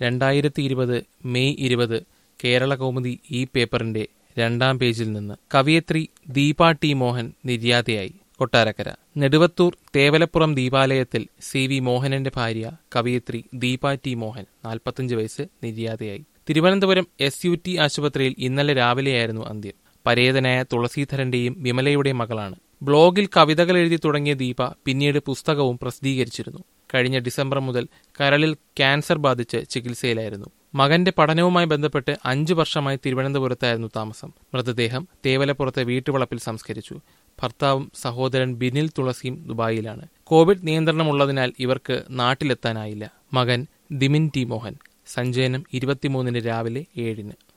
രണ്ടായിരത്തി ഇരുപത് മെയ് ഇരുപത് കേരള കൗമുദി ഈ പേപ്പറിന്റെ രണ്ടാം പേജിൽ നിന്ന് കവിയത്രി ദീപ ടി മോഹൻ നിര്യാതയായി കൊട്ടാരക്കര നെടുവത്തൂർ തേവലപ്പുറം ദീപാലയത്തിൽ സി വി മോഹനന്റെ ഭാര്യ കവിയത്രി ദീപ ടി മോഹൻ നാൽപ്പത്തഞ്ച് വയസ്സ് നിര്യാതയായി തിരുവനന്തപുരം എസ് യു ടി ആശുപത്രിയിൽ ഇന്നലെ രാവിലെയായിരുന്നു അന്ത്യം പരേതനായ തുളസീധരന്റെയും വിമലയുടെയും മകളാണ് ബ്ലോഗിൽ കവിതകൾ എഴുതി തുടങ്ങിയ ദീപ പിന്നീട് പുസ്തകവും പ്രസിദ്ധീകരിച്ചിരുന്നു കഴിഞ്ഞ ഡിസംബർ മുതൽ കരളിൽ ക്യാൻസർ ബാധിച്ച് ചികിത്സയിലായിരുന്നു മകന്റെ പഠനവുമായി ബന്ധപ്പെട്ട് അഞ്ചു വർഷമായി തിരുവനന്തപുരത്തായിരുന്നു താമസം മൃതദേഹം തേവലപ്പുറത്തെ വീട്ടുവളപ്പിൽ സംസ്കരിച്ചു ഭർത്താവും സഹോദരൻ ബിനിൽ തുളസിയും ദുബായിലാണ് കോവിഡ് നിയന്ത്രണമുള്ളതിനാൽ ഇവർക്ക് നാട്ടിലെത്താനായില്ല മകൻ ദിമിൻ ടി മോഹൻ സഞ്ചയനം ഇരുപത്തിമൂന്നിന് രാവിലെ ഏഴിന്